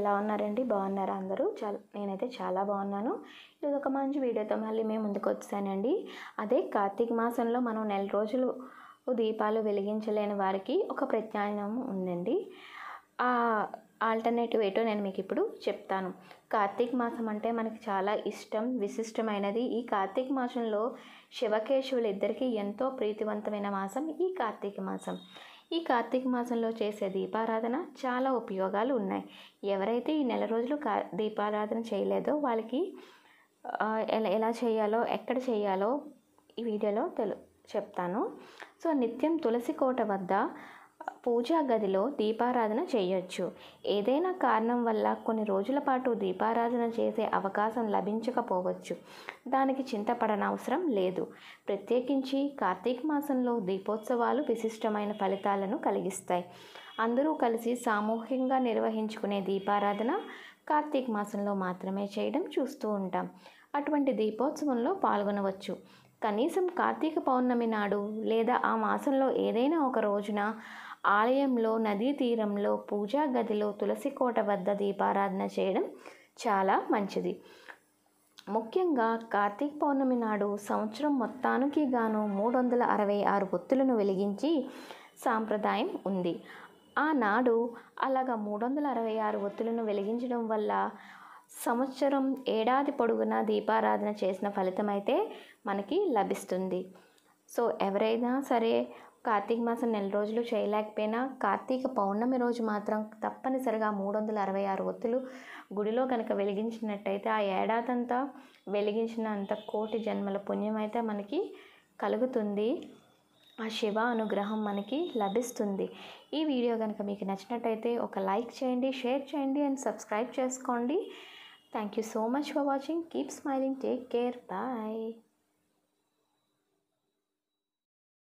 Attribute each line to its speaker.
Speaker 1: ఎలా ఉన్నారండి బాగున్నారా అందరూ చాలా నేనైతే చాలా బాగున్నాను ఇది ఒక మంచి వీడియోతో మళ్ళీ మేము ముందుకు వచ్చానండి అదే కార్తీక మాసంలో మనం నెల రోజులు దీపాలు వెలిగించలేని వారికి ఒక ప్రత్యామ్నాయం ఉందండి ఆ ఆల్టర్నేటివ్ ఏంటో నేను మీకు ఇప్పుడు చెప్తాను కార్తీక మాసం అంటే మనకి చాలా ఇష్టం విశిష్టమైనది ఈ కార్తీక మాసంలో శివకేశవులు ఇద్దరికీ ఎంతో ప్రీతివంతమైన మాసం ఈ కార్తీక మాసం ఈ కార్తీక మాసంలో చేసే దీపారాధన చాలా ఉపయోగాలు ఉన్నాయి ఎవరైతే ఈ నెల రోజులు కా దీపారాధన చేయలేదో వాళ్ళకి ఆ, ఎలా ఎలా చేయాలో ఎక్కడ చేయాలో ఈ వీడియోలో తెలు చెప్తాను సో నిత్యం తులసి కోట వద్ద పూజా గదిలో దీపారాధన చేయొచ్చు ఏదైనా కారణం వల్ల కొన్ని రోజుల పాటు దీపారాధన చేసే అవకాశం లభించకపోవచ్చు దానికి చింతపడనవసరం లేదు ప్రత్యేకించి కార్తీక మాసంలో దీపోత్సవాలు విశిష్టమైన ఫలితాలను కలిగిస్తాయి అందరూ కలిసి సామూహికంగా నిర్వహించుకునే దీపారాధన కార్తీక మాసంలో మాత్రమే చేయడం చూస్తూ ఉంటాం అటువంటి దీపోత్సవంలో పాల్గొనవచ్చు కనీసం కార్తీక పౌర్ణమి నాడు లేదా ఆ మాసంలో ఏదైనా ఒక రోజున ఆలయంలో నదీ తీరంలో పూజా గదిలో తులసి కోట వద్ద దీపారాధన చేయడం చాలా మంచిది ముఖ్యంగా కార్తీక పౌర్ణమి నాడు సంవత్సరం మొత్తానికి గాను మూడు వందల అరవై ఆరు ఒత్తులను వెలిగించి సాంప్రదాయం ఉంది ఆనాడు అలాగా మూడు వందల అరవై ఆరు ఒత్తులను వెలిగించడం వల్ల సంవత్సరం ఏడాది పొడుగునా దీపారాధన చేసిన ఫలితం అయితే మనకి లభిస్తుంది సో ఎవరైనా సరే కార్తీక మాసం నెల రోజులు చేయలేకపోయినా కార్తీక పౌర్ణమి రోజు మాత్రం తప్పనిసరిగా మూడు వందల అరవై ఆరు ఒత్తులు గుడిలో కనుక వెలిగించినట్టయితే ఆ ఏడాదంతా వెలిగించినంత కోటి జన్మల పుణ్యం అయితే మనకి కలుగుతుంది ఆ శివ అనుగ్రహం మనకి లభిస్తుంది ఈ వీడియో కనుక మీకు నచ్చినట్టయితే ఒక లైక్ చేయండి షేర్ చేయండి అండ్ సబ్స్క్రైబ్ చేసుకోండి thank you so much for watching keep smiling take care bye